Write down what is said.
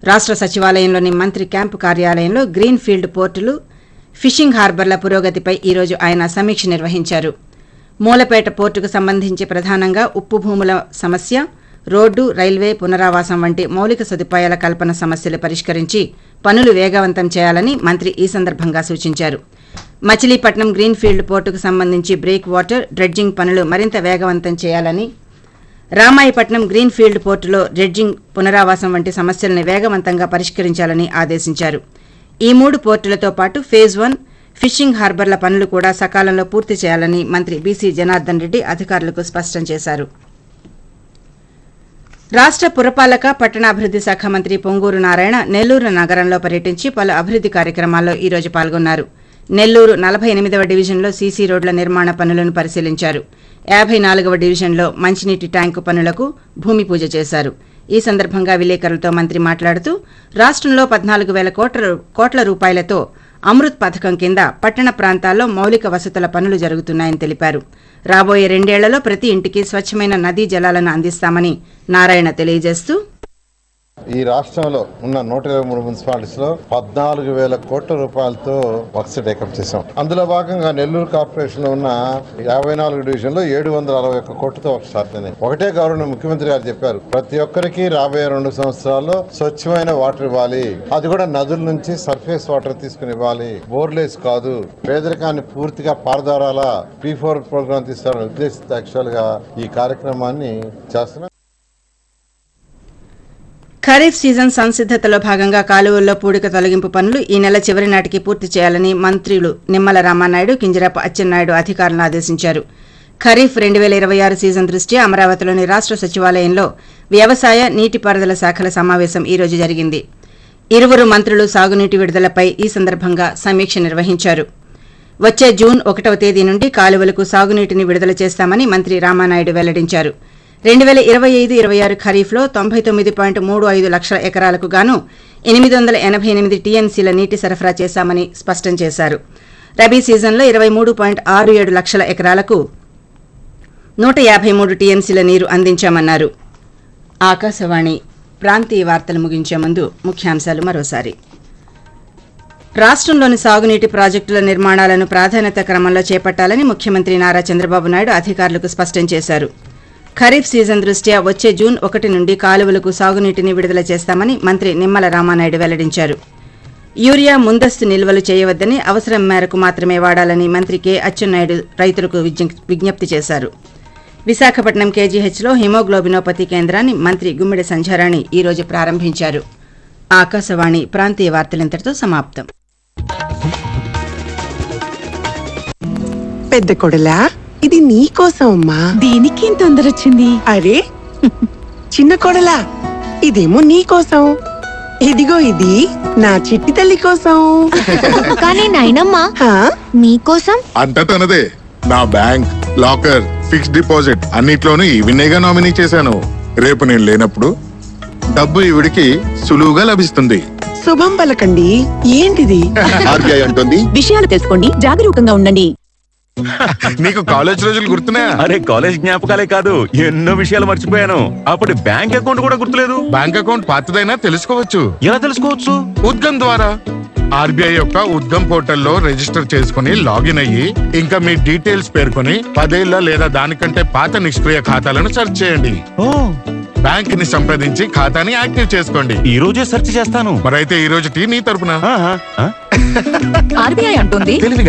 రాష్ట్ర సచివాలయంలోని మంత్రి క్యాంపు కార్యాలయంలో గ్రీన్ ఫీల్డ్ పోర్టులు ఫిషింగ్ హార్బర్ల పురోగతిపై ఈరోజు ఆయన సమీక్ష నిర్వహించారు మూలపేట పోర్టుకు సంబంధించి ప్రధానంగా ఉప్పు భూముల సమస్య రోడ్డు రైల్వే పునరావాసం వంటి మౌలిక సదుపాయాల కల్పన సమస్యలు పరిష్కరించి పనులు వేగవంతం చేయాలని మంత్రి ఈ సందర్భంగా సూచించారు మచిలీపట్నం గ్రీన్ ఫీల్డ్ పోర్టుకు సంబంధించి బ్రేక్ వాటర్ డ్రెడ్జింగ్ పనులు మరింత వేగవంతం చేయాలని రామాయపట్నం గ్రీన్ ఫీల్డ్ పోర్టులో డ్రెడ్జింగ్ పునరావాసం వంటి సమస్యలను వేగవంతంగా పరిష్కరించాలని ఆదేశించారు ఈ మూడు పోర్టులతో పాటు ఫేజ్ వన్ ఫిషింగ్ హార్బర్ల పనులు కూడా సకాలంలో పూర్తి చేయాలని మంత్రి బీసీ జనార్దన్ రెడ్డి అధికారులకు స్పష్టం చేశారు రాష్ట్ర పురపాలక పట్టణాభివృద్ధి శాఖ మంత్రి పొంగూరు నారాయణ నెల్లూరు నగరంలో పర్యటించి పలు అభివృద్ధి కార్యక్రమాల్లో ఈ రోజు పాల్గొన్నారు నెల్లూరు నలభై ఎనిమిదవ డివిజన్లో సీసీ రోడ్ల నిర్మాణ పనులను పరిశీలించారు యాభై నాలుగవ డివిజన్లో మంచినీటి ట్యాంకు పనులకు భూమి పూజ చేశారు ఈ సందర్భంగా విలేకరులతో మంత్రి మాట్లాడుతూ రాష్ట్రంలో పద్నాలుగు వేల కోట్ల కోట్ల రూపాయలతో అమృత్ పథకం కింద పట్టణ ప్రాంతాల్లో మౌలిక వసతుల పనులు జరుగుతున్నాయని తెలిపారు రాబోయే రెండేళ్లలో ప్రతి ఇంటికి స్వచ్ఛమైన నదీ జలాలను అందిస్తామని నారాయణ తెలియజేస్తూ ఈ రాష్ట్రంలో ఉన్న నూట ఇరవై మూడు మున్సిపాలిటీస్ లో పద్నాలుగు వేల కోట్ల రూపాయలతో వర్క్స్ టేకప్ చేశాం అందులో భాగంగా నెల్లూరు కార్పొరేషన్ లో ఉన్న యాభై నాలుగు డివిజన్ లో ఏడు వందల అరవై ఒక్క కోట్లతో వర్క్ స్టార్ట్ అయినాయి ఒకటే గవర్నర్ ముఖ్యమంత్రి గారు చెప్పారు ప్రతి ఒక్కరికి రాబోయే రెండు సంవత్సరాల్లో స్వచ్ఛమైన వాటర్ ఇవ్వాలి అది కూడా నదుల నుంచి సర్ఫేస్ వాటర్ తీసుకుని ఇవ్వాలి బోర్లేస్ కాదు పేదరికాన్ని పూర్తిగా పారదారాల పీ ఫోర్ ప్రోగ్రామ్ తీసుకోవాలని ఉద్దేశిత యాక్చువల్ గా ఈ కార్యక్రమాన్ని చేస్తున్నాం ఖరీఫ్ సీజన్ సంసిద్దతలో భాగంగా కాలువల్లో పూడిక తొలగింపు పనులు ఈ నెల చివరి నాటికి పూర్తి చేయాలని మంత్రులు నిమ్మల రామానాయుడు కింజరాపు అచ్చెన్నాయుడు అధికారులను ఆదేశించారు ఖరీఫ్ రెండు వేల ఇరవై ఆరు సీజన్ దృష్ట్యా అమరావతిలోని రాష్ట్ర సచివాలయంలో వ్యవసాయ నీటిపారుదల శాఖల సమావేశం ఈ రోజు జరిగింది ఇరువురు మంత్రులు సాగునీటి విడుదలపై ఈ సందర్భంగా సమీక్ష నిర్వహించారు వచ్చే జూన్ ఒకటవ తేదీ నుండి కాలువలకు సాగునీటిని విడుదల చేస్తామని మంత్రి రామానాయుడు వెల్లడించారు రెండు వేల ఇరవై ఐదు ఇరవై ఆరు ఖరీఫ్లో తొంభై తొమ్మిది పాయింట్ మూడు ఐదు లక్షల ఎకరాలకు గాను ఎనిమిది వందల ఎనభై ఎనిమిది టీఎంసీల నీటి సరఫరా చేశామని స్పష్టం చేశారు రబీ సీజన్లో ఇరవై మూడు పాయింట్ ఆరు ఏడు లక్షల ఎకరాలకు నూట యాభై మూడు టీఎంసీల నీరు అందించామన్నారు ఆకాశవాణి ప్రాంతీయ వార్తలు ముగించే ముందు ముఖ్యాంశాలు మరోసారి రాష్ట్రంలోని సాగునీటి ప్రాజెక్టుల నిర్మాణాలను ప్రాధాన్యత క్రమంలో చేపట్టాలని ముఖ్యమంత్రి నారా చంద్రబాబు నాయుడు అధికారులకు స్పష్టం చేశారు ఖరీఫ్ సీజన్ దృష్ట్యా వచ్చే జూన్ ఒకటి నుండి కాలువలకు సాగునీటిని విడుదల చేస్తామని మంత్రి నిమ్మల రామానాయుడు వెల్లడించారు యూరియా ముందస్తు నిల్వలు చేయవద్దని అవసరం మేరకు మాత్రమే వాడాలని మంత్రి కె అచ్చెన్నాయుడు రైతులకు విజ్ఞ- విజ్ఞప్తి చేశారు విశాఖపట్నం కేజీహెచ్లో హిమోగ్లోబినోపతి కేంద్రాన్ని మంత్రి గుమ్మిడి సంధ్యారాణి ఈ రోజు ప్రారంభించారు ఆకాశవాణి ప్రాంతీయ వార్తలింతటితో సమాప్తం పెద్ద కొడలా ఇది నీకోసం అమ్మా దీనికి ఇంత తొందర వచ్చింది అరే చిన్న కొడలా ఇదేమో నీకోసం ఇదిగో ఇది నా చిట్టి తల్లి కోసం కానీ నాయనమ్మా హా? మీకోసం అంతా తనదే నా బ్యాంక్ లాకర్ ఫిక్స్డ్ డిపాజిట్ అన్నిట్లోనూ ఈవినేగా నామినీ చేశాను రేపు నేను లేనప్పుడు డబ్బు ఈవిడికి సులువుగా లభిస్తుంది శుభం పలకండి ఏంటిది ఆర్బీఐ అంటుంది విషయాలు తెలుసుకోండి జాగరూకంగా ఉండండి నీకు కాలేజ్ రోజులు గుర్తున్నాయా అరే కాలేజ్ జ్ఞాపకాలే కాదు ఎన్నో విషయాలు మర్చిపోయాను అప్పుడు బ్యాంక్ అకౌంట్ కూడా గుర్తులేదు బ్యాంక్ అకౌంట్ పాతదైనా తెలుసుకోవచ్చు ఎలా తెలుసుకోవచ్చు ఉద్గమ్ ద్వారా ఆర్బీఐ యొక్క ఉద్గమ్ పోర్టల్లో రిజిస్టర్ చేసుకుని లాగిన్ అయ్యి ఇంకా మీ డీటెయిల్స్ పేర్కొని పదేళ్ల లేదా దానికంటే పాత నిష్క్రియ ఖాతాలను సెర్చ్ చేయండి ఓ బ్యాంక్ ని సంప్రదించి ఖాతాని యాక్టివ్ చేసుకోండి ఈ రోజే సెర్చ్ చేస్తాను మరైతే ఈ రోజు టీ నీ తరపున ఆహా, ఆ? ఆర్బీఐ అంటుంది తెలివిగా